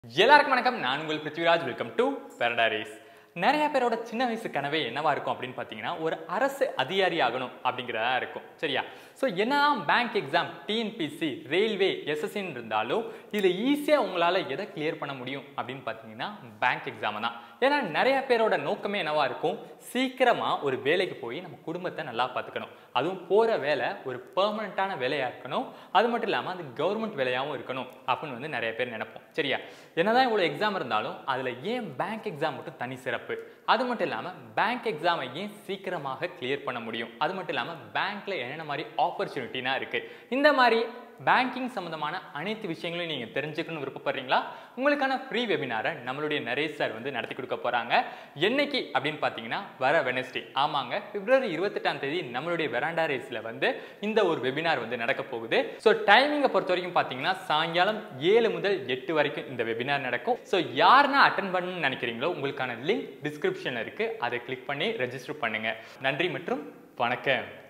எல்லாருக்கும் வணக்கம் நான் உங்கள் பிருத்விராஜ் வெல்கம் டு பெரடாரிஸ் நிறைய பேரோட சின்ன வயசு கனவே என்னவா இருக்கும் அப்படின்னு பார்த்தீங்கன்னா ஒரு அரசு அதிகாரி ஆகணும் அப்படிங்கிறதா இருக்கும் சரியா ஸோ என்னதான் பேங்க் எக்ஸாம் டிஎன்பிசி ரயில்வே எஸ்எஸ்சின்னு இருந்தாலும் இதில் ஈஸியாக உங்களால் எதை கிளியர் பண்ண முடியும் அப்படின்னு பார்த்தீங்கன்னா பேங்க் எக்ஸாம் தான் ஏன்னா நிறைய பேரோட நோக்கமே என்னவா இருக்கும் சீக்கிரமாக ஒரு வேலைக்கு போய் நம்ம குடும்பத்தை நல்லா பார்த்துக்கணும் அதுவும் போகிற வேலை ஒரு பெர்மனண்ட்டான வேலையாக இருக்கணும் அது மட்டும் இல்லாமல் அது கவர்மெண்ட் வேலையாகவும் இருக்கணும் அப்படின்னு வந்து நிறைய பேர் நினைப்போம் சரியா என்னதான் இவ்வளோ எக்ஸாம் இருந்தாலும் அதில் ஏன் பேங்க் எக்ஸாம் மட்டும் தனி சிறப்பு அது மட்டும் இல்லாமல் பேங்க் எக்ஸாமை ஏன் சீக்கிரமாக கிளியர் பண்ண முடியும் அது மட்டும் இல்லாமல் பேங்க்ல என்னென்ன மாதிரி ஆப்பர்ச்சுனிட்டினா இருக்குது இந்த மாதிரி பேங்கிங் சம்மந்தமான அனைத்து விஷயங்களையும் நீங்கள் தெரிஞ்சுக்கணும்னு விருப்பப்படுறீங்களா உங்களுக்கான ஃப்ரீ வெபினாரை நம்மளுடைய நரேஷ் சார் வந்து நடத்தி கொடுக்க போகிறாங்க என்னைக்கு அப்படின்னு பார்த்தீங்கன்னா வர வெனஸ்டே ஆமாங்க பிப்ரவரி இருபத்தெட்டாம் தேதி நம்மளுடைய வெராண்டா ரேஸில் வந்து இந்த ஒரு வெபினார் வந்து நடக்க போகுது ஸோ டைமிங்கை பொறுத்த வரைக்கும் பார்த்தீங்கன்னா சாயங்காலம் ஏழு முதல் எட்டு வரைக்கும் இந்த வெபினார் நடக்கும் ஸோ யாருன்னா அட்டன் பண்ணணும்னு நினைக்கிறீங்களோ உங்களுக்கான லிங்க் டிஸ்கிரிப்ஷனில் இருக்குது அதை கிளிக் பண்ணி ரெஜிஸ்டர் பண்ணுங்கள் நன்றி மற்றும் வணக்கம்